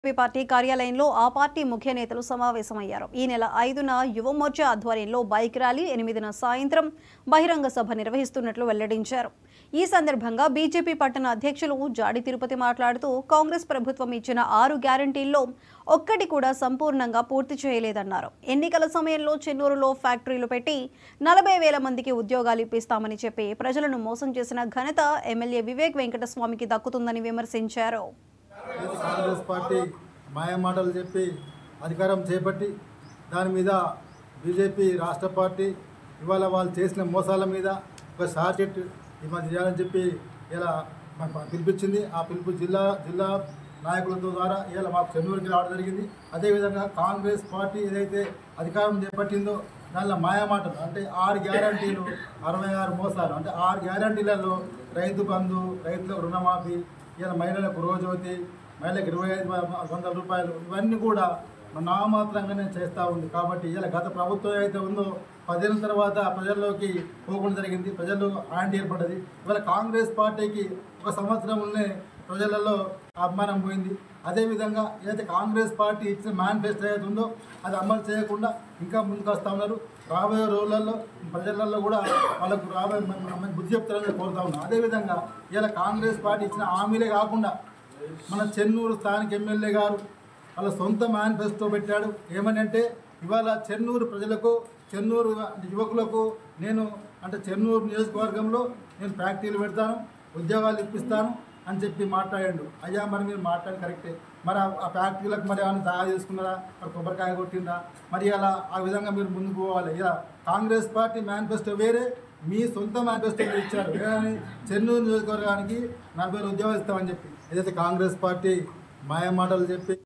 BJP party కార్యాలయంలో ఆ party ముఖ్య నేతలు సమావేశమయ్యారు ఈ నెల ఐదున యువమోర్చా ఆధ్వర్యంలో బైక్ ర్యాలీ ఎనిమిదిన సాయంత్రం బహిరంగ సభ నిర్వహిస్తున్నట్లు వెల్లడించారు ఈ సందర్భంగా బీజేపీ పట్టణ అధ్యక్షులు జాడి తిరుపతి మాట్లాడుతూ కాంగ్రెస్ ప్రభుత్వం ఇచ్చిన ఆరు గ్యారంటీల్లో ఒక్కటి కూడా సంపూర్ణంగా పూర్తి చేయలేదన్నారు ఎన్నికల సమయంలో చెన్నూరులో ఫ్యాక్టరీలు పెట్టి నలభై వేల మందికి ఉద్యోగాలు ఇప్పిస్తామని చెప్పి ప్రజలను మోసం చేసిన ఘనత ఎమ్మెల్యే వివేక్ వెంకటస్వామికి దక్కుతుందని విమర్శించారు ఏది కాంగ్రెస్ పార్టీ మాయమాటలు చెప్పి అధికారం చేపట్టి దాని మీద బీజేపీ రాష్ట్ర పార్టీ ఇవాళ వాళ్ళు చేసిన మోసాల మీద ఒక షార్టెట్ ఈ మధ్య చేయాలని చెప్పి ఇలా మాకు పిలిపించింది ఆ పిలుపు జిల్లా జిల్లా నాయకులతో ద్వారా ఇలా మాకు చెన్నూరుకి రావడం జరిగింది అదేవిధంగా కాంగ్రెస్ పార్టీ ఏదైతే అధికారం చేపట్టిందో దానిలో మాయమాటలు అంటే ఆరు గ్యారంటీలు అరవై ఆరు మోసాలు అంటే ఆరు గ్యారంటీలలో రైతు బంధు రైతులకు రుణమాఫీ ఇలా మహిళలకు రోజువతి మహిళలకు ఇరవై ఐదు వ- వందల రూపాయలు ఇవన్నీ కూడా నామాత్రంగానే చేస్తూ ఉంది కాబట్టి ఇలా గత ప్రభుత్వం ఏదైతే ఉందో పదేళ్ళ తర్వాత ప్రజల్లోకి పోకుండా జరిగింది ప్రజల్లో ఆంటీ ఏర్పడ్డది ఇవాళ కాంగ్రెస్ పార్టీకి ఒక సంవత్సరంలోనే ప్రజలలో అభిమానం పోయింది అదేవిధంగా ఏదైతే కాంగ్రెస్ పార్టీ ఇచ్చిన మేనిఫెస్టో ఏదైతే ఉందో అది అమలు చేయకుండా ఇంకా ముందుకు వస్తూ ఉన్నారు రాబోయే రోజులలో ప్రజలలో కూడా వాళ్ళకు రాబోయే మ- మ- మ- బుద్ధి చెప్తారని కోరుతా ఉన్నాం అదేవిధంగా ఇలా కాంగ్రెస్ పార్టీ ఇచ్చిన హామీలే కాకుండా మన చెన్నూరు స్థానిక ఎమ్మెల్యే గారు వాళ్ళ సొంత మేనిఫెస్టో పెట్టాడు ఏమని అంటే ఇవాళ చెన్నూరు ప్రజలకు చెన్నూరు యువకులకు నేను అంటే చెన్నూరు నియోజకవర్గంలో నేను ఫ్యాక్టరీలు పెడతాను ఉద్యోగాలు ఇప్పిస్తాను అని చెప్పి మాట్లాడాడు అయ్యా మరి మీరు మాట్లాడి కరెక్టే మరి ఆ- ఆ ఫ్యాక్టరీలకు మరి ఏమైనా తయారు చేసుకున్నారా మరి కొబ్బరికాయ కొట్టిందా మరి అలా ఆ విధంగా మీరు ముందుకు పోవాలి ఇలా కాంగ్రెస్ పార్టీ మేనిఫెస్టో వేరే మీ సొంత మేనిఫెస్టో మీరు ఇచ్చారు ఏమని చెన్నూరు నియోజకవర్గానికి నలభై వేల ఉద్యోగాలు ఇస్తామని చెప్పి ఏదైతే కాంగ్రెస్ పార్టీ మాయ మాటలు చెప్పి